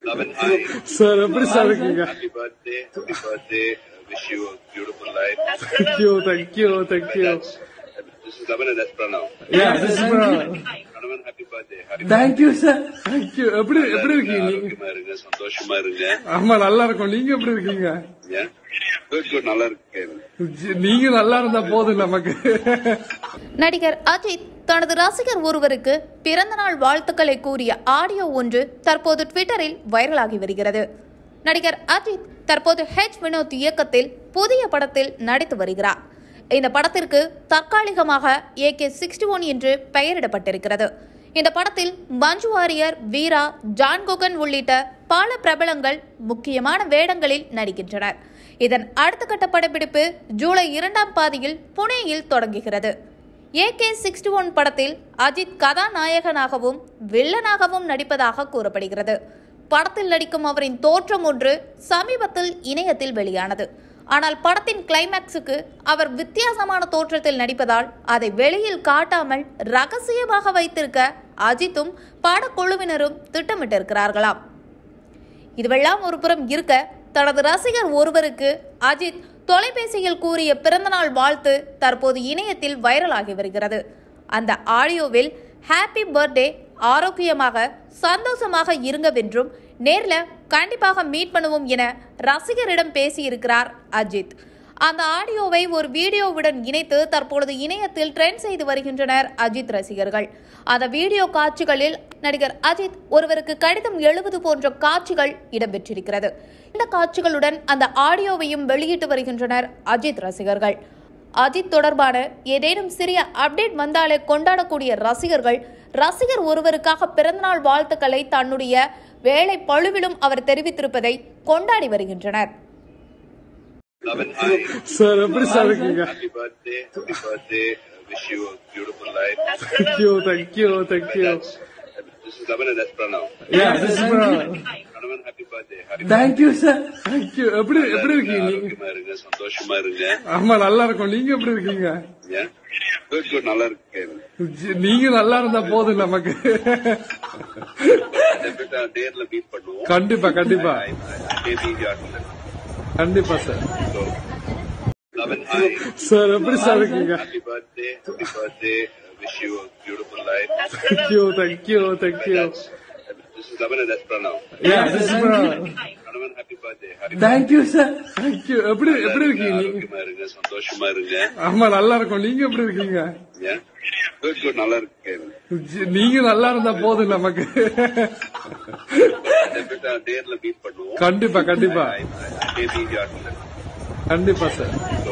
Lavan, hi. Sir எப்படி sir இருக்கீங்க Happy birthday. Happy birthday. Wish you a beautiful life. Thank you thank you thank you This is Lavan and that's Pranav. Yeah this Pranavan, happy birthday. Happy thank you sir thank you எப்படி எப்படி இருக்கீங்க நீங்க ஆரோக்கியமா இருங்க சந்தோஷமா இருங்க ஆமா நல்லா இருக்கும் நீங்க எப்படி இருக்கீங்க Yeah? Good, good. நல்லா இருக்கேன் நீங்க நல்லா இருந்தா போதும் நமக்கு நடிகர் அஜித் தனது ரசிகர் ஒருவருக்கு பிறந்தநாள் வாழ்த்துக்களை கூறிய ஆடியோ ஒன்று தற்போது ட்விட்டரில் வைரலாகி வருகிறது நடிகர் அஜித் தற்போது ஹெச் வினோத் இயக்கத்தில் புதிய படத்தில் நடித்து வருகிறார் இந்த படத்திற்கு தற்காலிகமாக ஏ கே சிக்ஸ்டி ஒன் என்று பெயரிடப்பட்டிருக்கிறது இந்த படத்தில் மஞ்சு வாரியர் வீரா ஜான் குகன் உள்ளிட்ட பல பிரபலங்கள் முக்கியமான வேடங்களில் நடிக்கின்றனர் இதன் அடுத்த கட்ட படப்பிடிப்பு ஜூலை இரண்டாம் பாதியில் புனேயில் தொடங்குகிறது ஏகே சிக்ஸ்டி ஒன் படத்தில் அஜித் கதாநாயகனாகவும் வில்லனாகவும் நடிப்பதாக கூறப்படுகிறது படத்தில் நடிக்கும் அவரின் தோற்றம் ஒன்று சமீபத்தில் இணையத்தில் வெளியானது ஆனால் படத்தின் கிளைமேக்ஸுக்கு அவர் வித்தியாசமான தோற்றத்தில் நடிப்பதால் அதை வெளியில் காட்டாமல் ரகசியமாக வைத்திருக்க அஜித்தும் படக்குழுவினரும் திட்டமிட்டிருக்கிறார்களாம் இதுவெல்லாம் ஒரு புறம் இருக்க தனது ரசிகர் ஒருவருக்கு அஜித் தொலைபேசியில் கூறிய பிறந்தநாள் வாழ்த்து தற்போது இணையத்தில் வைரலாகி வருகிறது அந்த ஆடியோவில் ஹாப்பி பர்த்டே ஆரோக்கியமாக சந்தோஷமாக இருங்கவென்றும் நேர்ல கண்டிப்பாக மீட் பண்ணுவோம் என ரசிகரிடம் பேசியிருக்கிறார் அஜித் அந்த ஆடியோவை ஒரு வீடியோவுடன் இணைத்து தற்பொழுது இணையத்தில் ட்ரெண்ட் செய்து வருகின்றனர் அஜித் ரசிகர்கள் அந்த வீடியோ காட்சிகளில் நடிகர் அஜித் ஒருவருக்கு கடிதம் எழுவது போன்ற காட்சிகள் இடம்பெற்றிருக்கிறது இந்த காட்சிகளுடன் அந்த ஆடியோவையும் வெளியிட்டு வருகின்றனர் அஜித் ரசிகர்கள் அஜித் தொடர்பான ஏதேனும் சிறிய அப்டேட் வந்தாலே கொண்டாடக்கூடிய ரசிகர்கள் ரசிகர் ஒருவருக்காக பிறந்தநாள் வாழ்த்துக்களை தன்னுடைய வேலை பழுவிலும் அவர் தெரிவித்திருப்பதை கொண்டாடி வருகின்றனர் Lavan, hi. சார் எப்படி சார் இருக்கீங்க Happy birthday. Happy birthday. Wish you a beautiful life. Thank you thank you thank you This is Lavan and that's Pranav. Yeah this Pranavan, happy birthday. Happy thank you sir thank you எப்படி எப்படி இருக்கீங்க நீங்க ஆரோக்கியமா இருங்க சந்தோஷமா இருங்க ஆமா நல்லா இருக்கும் நீங்க எப்படி இருக்கீங்க Yeah? Good, good. நல்லா இருக்கேன் நீங்க நல்லா இருந்தா போதும் நமக்கு டெபிட்டா நேர்ல மீட் பண்ணுவோம் கண்டிப்பா கண்டிப்பா பேபி கண்டிப்பா சார் Lavan, hi. சார் எப்படி சார் இருக்கீங்க Happy birthday. Happy birthday. Wish you a beautiful life. Thank you thank you thank you This is Lavan and that's Pranav. Yeah this Pranavan, happy birthday. Happy thank you sir thank you எப்படி எப்படி இருக்கீங்க நீங்க ஆரோக்கியமா இருங்க சந்தோஷமா இருங்க ஆமா நல்லா இருக்கும் நீங்க எப்படி இருக்கீங்க Yeah? Good, good. நல்லா இருக்கேன் நீங்க நல்லா இருந்தா போதும் நமக்கு டெபிட்டா நேர்ல மீட் பண்ணுவோம் கண்டிப்பா கண்டிப்பா பேபி கண்டிப்பா சார்